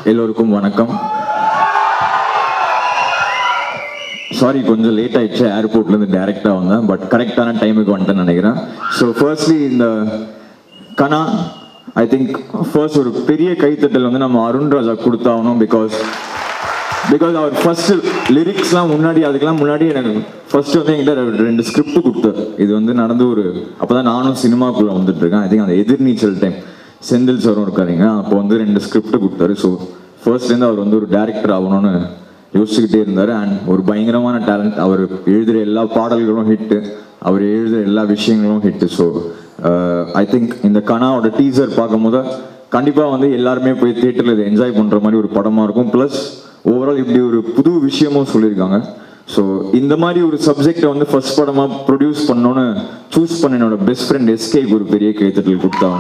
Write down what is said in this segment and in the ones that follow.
எல்லோருக்கும் வணக்கம் சாரி கொஞ்சம் லேட் ஆயிடுச்சு ஏர்போர்ட்லேருந்து டேரெக்டாக வந்தேன் பட் கரெக்டான டைமுக்கு வந்துட்டேன்னு நினைக்கிறேன் ஸோ ஃபர்ஸ்ட்லி இந்த கனா ஐ திங்க் ஃபர்ஸ்ட் ஒரு பெரிய கைத்தட்டல் வந்து நம்ம அருண் ராஜா கொடுத்தாகணும் பிகாஸ் பிகாஸ் அவர் ஃபர்ஸ்ட் லிரிக்ஸ்லாம் முன்னாடி அதுக்கெல்லாம் முன்னாடி எனக்கு ஃபர்ஸ்ட் வந்து என்கிட்ட ரெ- ரெண்டு ஸ்கிரிப்ட் கொடுத்தாரு இது வந்து நடந்து ஒரு அப்பதான் நானும் சினிமாக்குள்ள வந்துட்டு இருக்கேன் ஐ திங்க் அந்த எதிர்நீச்சல் டைம் செந்தில் சாரும் இருக்காருங்க அப்போ வந்து ரெண்டு ஸ்கிரிப்ட் கொடுத்தாரு ஸோ ஃபர்ஸ்ட்லேருந்து அவர் வந்து ஒரு டேரக்டர் ஆகணும்னு யோசிச்சுக்கிட்டே இருந்தார் அண்ட் ஒரு பயங்கரமான டேலண்ட் அவர் எழுதுகிற எல்லா பாடல்களும் ஹிட்டு அவர் எழுதுகிற எல்லா விஷயங்களும் ஹிட்டு ஸோ ஐ திங்க் இந்த கனாவோட டீசர் பார்க்கும்போது கண்டிப்பாக வந்து எல்லாருமே போய் தியேட்டரில் இதை என்ஜாய் பண்ணுற மாதிரி ஒரு படமாக இருக்கும் ப்ளஸ் ஓவரால் இப்படி ஒரு புது விஷயமும் சொல்லியிருக்காங்க ஸோ இந்த மாதிரி ஒரு சப்ஜெக்டை வந்து ஃபர்ஸ்ட் படமாக ப்ரொடியூஸ் பண்ணோன்னு சூஸ் பண்ண என்னோட பெஸ்ட் ஃப்ரெண்ட் எஸ்கேக்கு ஒரு பெரிய கைத்தட்டல் கொடுத்தாங்க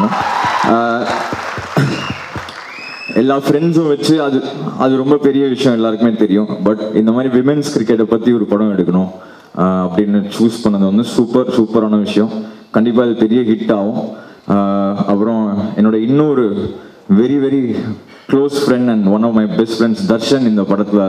எல்லா ஃப்ரெண்ட்ஸும் வச்சு அது அது ரொம்ப பெரிய விஷயம் எல்லாருக்குமே தெரியும் பட் இந்த மாதிரி விமென்ஸ் கிரிக்கெட்டை பற்றி ஒரு படம் எடுக்கணும் ஆஹ் அப்படின்னு சூஸ் பண்ணது வந்து சூப்பர் சூப்பரான விஷயம் கண்டிப்பாக அது பெரிய ஹிட் ஆகும் ஆஹ் அப்புறம் என்னோட இன்னொரு very very close friend and one of my best friends Darshan இந்த படத்தில்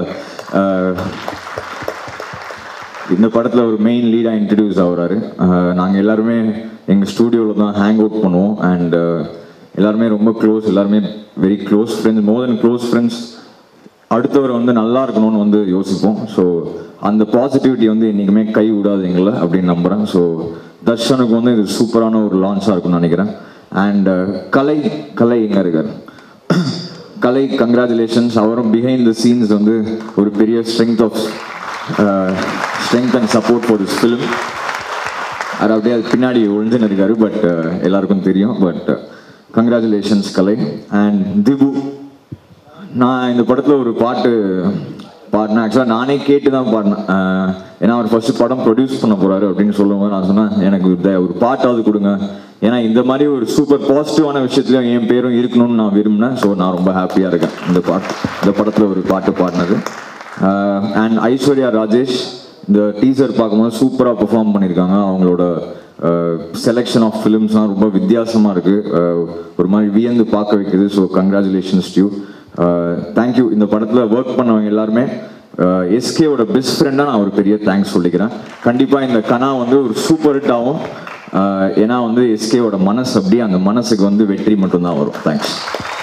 இந்த படத்தில் ஒரு மெயின் லீடாக இன்ட்ரடியூஸ் ஆகுறாரு நாங்கள் எல்லாருமே எங்கள் ஸ்டூடியோவில் தான் ஹேங் அவுட் பண்ணுவோம் அண்ட் எல்லாருமே ரொம்ப க்ளோஸ் எல்லாருமே very close friends more than close friends அடுத்தவர் வந்து நல்லா இருக்கணும்னு வந்து யோசிப்போம் ஸோ அந்த பாசிட்டிவிட்டி வந்து என்றைக்குமே கை விடாது எங்களை அப்படின்னு நம்புகிறேன் ஸோ தர்ஷனுக்கு வந்து இது சூப்பரான ஒரு லான்ச்சாக இருக்கும்னு நினைக்கிறேன் அண்ட் கலை கலை எங்கே இருக்கார் கலை கங்க்ராச்சுலேஷன்ஸ் அவரும் பிஹைண்ட் த சீன்ஸ் வந்து ஒரு பெரிய strength of strength and support for this film அது அப்படியே அது பின்னாடி ஒழிஞ்சுன்னு இருக்காரு பட் எல்லாருக்கும் தெரியும் but congratulations Kalai and Dibu நான் இந்த படத்தில் ஒரு பாட்டு பாடினேன் ஆக்சுவலாக நானே கேட்டு தான் பாடினேன் அஹ் ஏன்னா அவர் ஃபர்ஸ்ட் படம் ப்ரொடியூஸ் பண்ண போறாரு அப்படின்னு சொல்லும்போது நான் சொன்னேன் எனக்கு ஒரு த- ஒரு பாட்டாவது கொடுங்க ஏன்னா இந்த மாதிரி ஒரு சூப்பர் பாசிட்டிவான விஷயத்துலையும் என் பேரும் இருக்கணும்னு நான் விரும்பினேன் ஸோ நான் ரொம்ப ஹாப்பியாக இருக்கேன் இந்த பாட்டு இந்த படத்தில் ஒரு பாட்டு பாடினது அண்ட் ஐஸ்வர்யா ராஜேஷ் இந்த டீசர் பார்க்கும்போது சூப்பராக பெர்ஃபார்ம் பண்ணியிருக்காங்க அவங்களோட செலெக்ஷன் ஆஃப் ஃபிலிம்ஸ்லாம் ரொம்ப வித்தியாசமாக இருக்குது ஒரு மாதிரி வியந்து பார்க்க வைக்குது ஸோ கங்க்ராச்சுலேஷன்ஸ் டியூ தேங்க்யூ இந்த படத்தில் ஒர்க் பண்ணவங்க எல்லாருமே எஸ்கேவோட பெஸ்ட் ஃப்ரெண்டாக நான் ஒரு பெரிய தேங்க்ஸ் சொல்லிக்கிறேன் கண்டிப்பாக இந்த கனா வந்து ஒரு சூப்பர் ஹிட் ஆகும் அஹ் ஏன்னா வந்து எஸ்கேவோட மனசு அப்படி அந்த மனசுக்கு வந்து வெற்றி மட்டும்தான் வரும் தேங்க்ஸ்